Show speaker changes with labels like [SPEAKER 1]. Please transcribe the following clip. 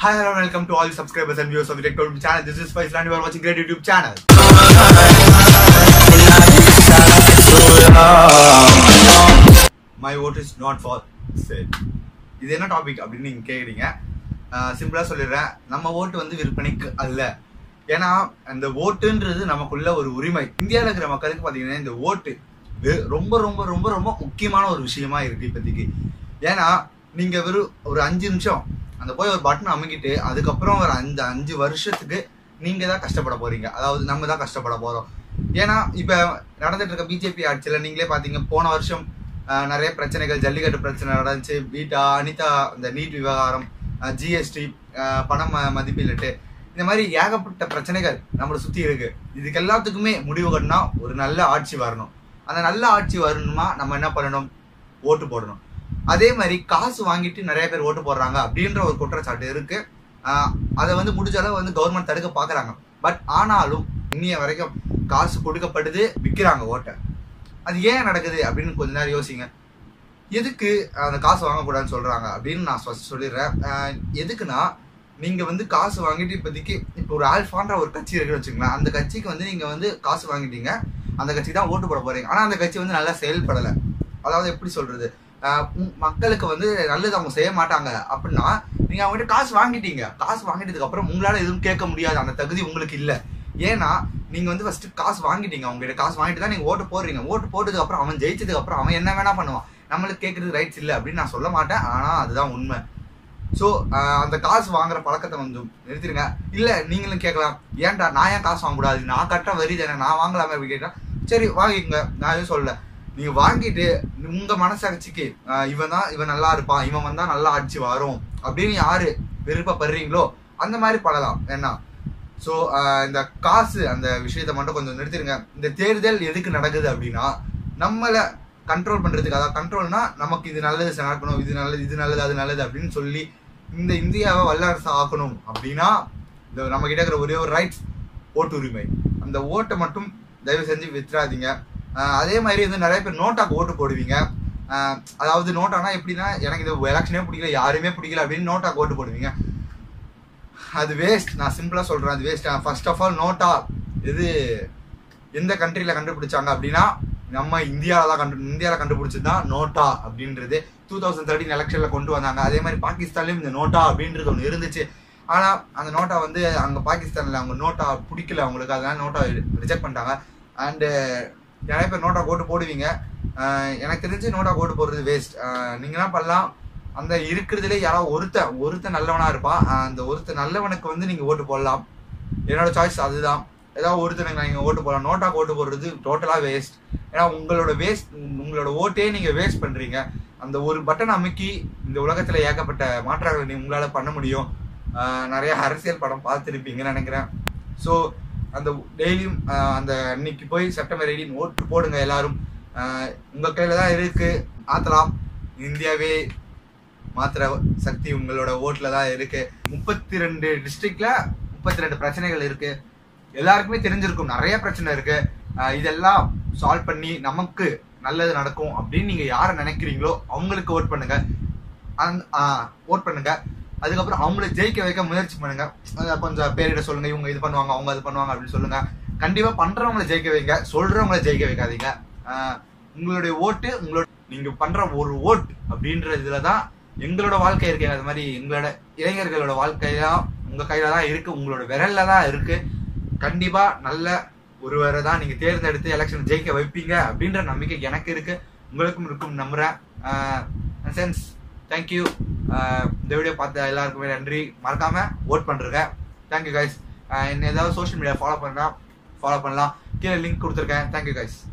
[SPEAKER 1] Hi, hello, welcome to all the subscribers and viewers of the Tech Talk channel. This is Faisal and you are watching great YouTube channel. My vote is not for sale. இது என்ன topic அப்படின்னு நீங்க கேக்குறீங்க சிம்பிளா சொல்லிடுறேன் நம்ம ஓட்டு வந்து விற்பனைக்கு அல்ல ஏன்னா அந்த ஓட்டுன்றது நமக்குள்ள ஒரு உரிமை இந்தியாவில் இருக்கிற மக்களுக்கு பாத்தீங்கன்னா இந்த ஓட்டு வெ- ரொம்ப ரொம்ப ரொம்ப ரொம்ப முக்கியமான ஒரு விஷயமா இருக்கு இப்போதைக்கு ஏன்னா நீங்க வெறும் ஒரு அஞ்சு நிமிஷம் அந்த போய் ஒரு பட்டன் அமுக்கிட்டு அதுக்கப்புறம் ஒரு அந்த அஞ்சு வருஷத்துக்கு நீங்க தான் கஷ்டப்பட போறீங்க அதாவது நம்ம தான் கஷ்டப்பட போறோம் ஏன்னா இப்ப நடந்துட்டு இருக்க பிஜேபி ஆட்சியில நீங்களே பாத்தீங்க போன வருஷம் ஆஹ், நிறைய பிரச்சனைகள் ஜல்லிக்கட்டு பிரச்சனை நடந்துச்சு பீட்டா அனிதா இந்த நீட் விவகாரம் ஜிஎஸ்டி பணம் ம- மதிப்பீட்டு இந்த மாதிரி ஏகப்பட்ட பிரச்சனைகள் நம்மளை சுத்தி இருக்கு இதுக்கு எல்லாத்துக்குமே முடிவு கட்டினா ஒரு நல்ல ஆட்சி வரணும் அந்த நல்ல ஆட்சி வரணுமா நம்ம என்ன பண்ணணும் ஓட்டு போடணும் அதே மாதிரி காசு வாங்கிட்டு நிறைய பேர் ஓட்டு போடுறாங்க அப்படின்ற ஒரு குற்றச்சாட்டு இருக்கு ஆஹ் அதை வந்து முடிஞ்ச அளவு வந்து கவர்மெண்ட் தடுக்க பாக்குறாங்க பட் ஆனாலும் இன்னைய வரைக்கும் காசு கொடுக்கப்படுது விற்கிறாங்க ஓட்டை அது ஏன் நடக்குது அப்படின்னு கொஞ்ச நேரம் யோசிங்க எதுக்கு அந்த காசு வாங்கக்கூடாதுன்னு சொல்றாங்க அப்படின்னு நான் first சொல்லிடுறேன் ஆஹ் எதுக்குன்னா நீங்க வந்து காசு வாங்கிட்டு இப்போதைக்கு இப்போ ஒரு ஆல்ஃபான்ற ஒரு கட்சி இருக்குன்னு வச்சுங்களேன் அந்த கட்சிக்கு வந்து நீங்க வந்து காசு வாங்கிட்டீங்க அந்த கட்சிக்கு தான் ஓட்டு போட போறீங்க ஆனா அந்த கட்சி வந்து நல்லா செயல்படலை அதாவது எப்படி சொல்றது ஆஹ் உம் மக்களுக்கு வந்து நல்லது அவங்க செய்ய மாட்டாங்க அப்படின்னா நீங்க அவங்ககிட்ட காசு வாங்கிட்டீங்க காசு வாங்கிட்டதுக்கு அப்புறம் உங்களால எதுவும் கேட்க முடியாது அந்த தகுதி உங்களுக்கு இல்ல ஏன்னா நீங்க வந்து ஃபர்ஸ்ட் காசு வாங்கிட்டீங்க அவங்க கிட்ட காசு வாங்கிட்டு தான் நீங்க ஓட்டு போடுறீங்க ஓட்டு போட்டதுக்கு அப்புறம் அவன் ஜெயிச்சதுக்கு அப்புறம் அவன் என்ன வேணா பண்ணுவான் நம்மளுக்கு கேட்கறது ரைட்ஸ் இல்ல அப்படின்னு நான் சொல்ல மாட்டேன் ஆனா அதுதான் உண்மை ஸோ அந்த காசு வாங்குற பழக்கத்தை கொஞ்சம் நிறுத்திடுங்க இல்ல நீங்களும் கேட்கலாம் ஏன்டா நான் ஏன் காசு வாங்கக்கூடாது நான் கட்டுற வரி தானே நான் வாங்கலாமே அப்படின்னு கேட்டா சரி வாங்கிக்கோங்க நான் எதுவும் சொல்லல நீங்க வாங்கிட்டு உங்க மனசாட்சிக்கு ஆஹ் இவன் தான் இவன் நல்லா இருப்பான் இவன் வந்தா நல்லா ஆட்சி வரும் அப்படின்னு யாரு விருப்பப்படுறீங்களோ அந்த மாதிரி பண்ணலாம் என்ன ஸோ இந்த காசு அந்த விஷயத்தை மட்டும் கொஞ்சம் நிறுத்திடுங்க இந்த தேர்தல் எதுக்கு நடக்குது அப்படின்னா நம்மளை கண்ட்ரோல் பண்றதுக்கு அதாவது கண்ட்ரோல்னா நமக்கு இது நல்லது நடக்கணும் இது நல்லது இது நல்லது அது நல்லது அப்படின்னு சொல்லி இந்த இந்தியாவை வல்லரசு ஆக்கணும் அப்படின்னா இந்த நம்ம கிட்ட இருக்கிற ஒரே ஒரு ரைட்ஸ் ஓட்டு உரிமை அந்த ஓட்டை மட்டும் தயவு செஞ்சு வித்துறாதீங்க ஆஹ் அதே மாதிரி வந்து நிறைய பேர் நோட்டாக்கு ஓட்டு போடுவீங்க ஆஹ் அதாவது நோட்டானா எப்படின்னா எனக்கு இது எலெக்ஷனே பிடிக்கல யாருமே பிடிக்கல அப்படின்னு நோட்டாக்கு ஓட்டு போடுவீங்க அது வேஸ்ட் நான் சிம்பிளா சொல்றேன் அது வேஸ்ட் ஃபர்ஸ்ட் ஆஃப் ஆல் நோட்டா இது எந்த கண்ட்ரில கண்டுபிடிச்சாங்க அப்படின்னா நம்ம இந்தியாவில தான் கண்டு இந்தியாவில கண்டுபிடிச்சது தான் நோட்டா அப்படின்றது டூ தௌசண்ட் தேர்ட்டின் எலெக்ஷன்ல கொண்டு வந்தாங்க அதே மாதிரி பாகிஸ்தான்லயும் இந்த நோட்டா அப்படின்றது ஒன்று இருந்துச்சு ஆனா அந்த நோட்டா வந்து அங்க பாகிஸ்தான்ல அவங்க நோட்டா பிடிக்கல அவங்களுக்கு அதனால நோட்டா ரிஜெக்ட் பண்ணிட்டாங்க அண்டு நிறைய பேர் நோட்டா போட்டு போடுவீங்க ஆஹ் எனக்கு தெரிஞ்சு நோட்டா போட்டு போடுறது வேஸ்ட் நீங்க என்ன பண்ணலாம் அந்த இருக்கிறதுலே யாராவது ஒருத்தன் ஒருத்தன் நல்லவனா இருப்பான் ஆஹ் அந்த ஒருத்தன் நல்லவனுக்கு வந்து நீங்க ஓட்டு போடலாம் என்னோட சாய்ஸ் அதுதான் ஏதாவது ஒருத்தனுக்கு நீங்க ஓட்டு போடலாம் நோட்டா ஓட்டு போடுறது டோட்டலா வேஸ்ட் ஏன்னா உங்களோட வேஸ்ட் உங்களோட ஓட்டே நீங்க வேஸ்ட் பண்றீங்க அந்த ஒரு பட்டன் அமுக்கி இந்த உலகத்துல ஏகப்பட்ட மாற்றங்களை நீ உங்களால பண்ண முடியும் ஆஹ் நிறைய அரசியல் படம் பார்த்துருப்பீங்கன்னு நினைக்கிறேன் ஸோ அந்த டெய்லியும் அந்த அன்னைக்கு போய் செப்டம்பர் எயிட்டீன் ஓட்டு போடுங்க எல்லாரும் ஆஹ் உங்க கையில தான் இருக்கு மாத்தலாம் இந்தியாவே மாத்திர சக்தி உங்களோட ஓட்டுல தான் இருக்கு முப்பத்தி ரெண்டு டிஸ்ட்ரிக்ட்ல முப்பத்தி ரெண்டு பிரச்சனைகள் இருக்கு எல்லாருக்குமே தெரிஞ்சிருக்கும் நிறைய பிரச்சனை இருக்கு ஆஹ் இதெல்லாம் சால்வ் பண்ணி நமக்கு நல்லது நடக்கும் அப்படின்னு நீங்க யாரை நினைக்கிறீங்களோ அவங்களுக்கு ஓட் பண்ணுங்க ஓட் பண்ணுங்க அதுக்கப்புறம் அவங்கள ஜெயிக்க வைக்க முயற்சி பண்ணுங்க அஹ் கொஞ்சம் பேரிட சொல்லுங்க இவங்க இது பண்ணுவாங்க அவங்க அது பண்ணுவாங்க அப்படின்னு சொல்லுங்க கண்டிப்பா பண்றவங்களை ஜெயிக்க வைங்க சொல்றவங்கள ஜெயிக்க வைக்காதீங்க ஆஹ் உங்களுடைய ஓட்டு உங்களோட நீங்க பண்ற ஒரு ஓட் அப்படின்ற இதுலதான் எங்களோட வாழ்க்கை இருக்கு அது மாதிரி எங்களோட இளைஞர்களோட வாழ்க்கையெல்லாம் உங்க கையில தான் இருக்கு உங்களோட விரல்ல தான் இருக்கு கண்டிப்பா நல்ல ஒருவரை தான் நீங்க தேர்ந்தெடுத்து எலெக்ஷன் ஜெயிக்க வைப்பீங்க அப்படின்ற நம்பிக்கை எனக்கு இருக்கு உங்களுக்கும் இருக்கும் நம்புறேன் சென்ஸ் தேங்க்யூ இந்த வீடியோ பார்த்த எல்லாருக்குமே நன்றி மறக்காம ஓட் பண்றேங்க தேங்க்யூ கைஸ் என்ன ஏதாவது சோஷியல் மீடியா ஃபாலோ பண்ணா ஃபாலோ பண்ணலாம் கீழே லிங்க் கொடுத்துருக்கேன் தேங்க்யூ கைஸ்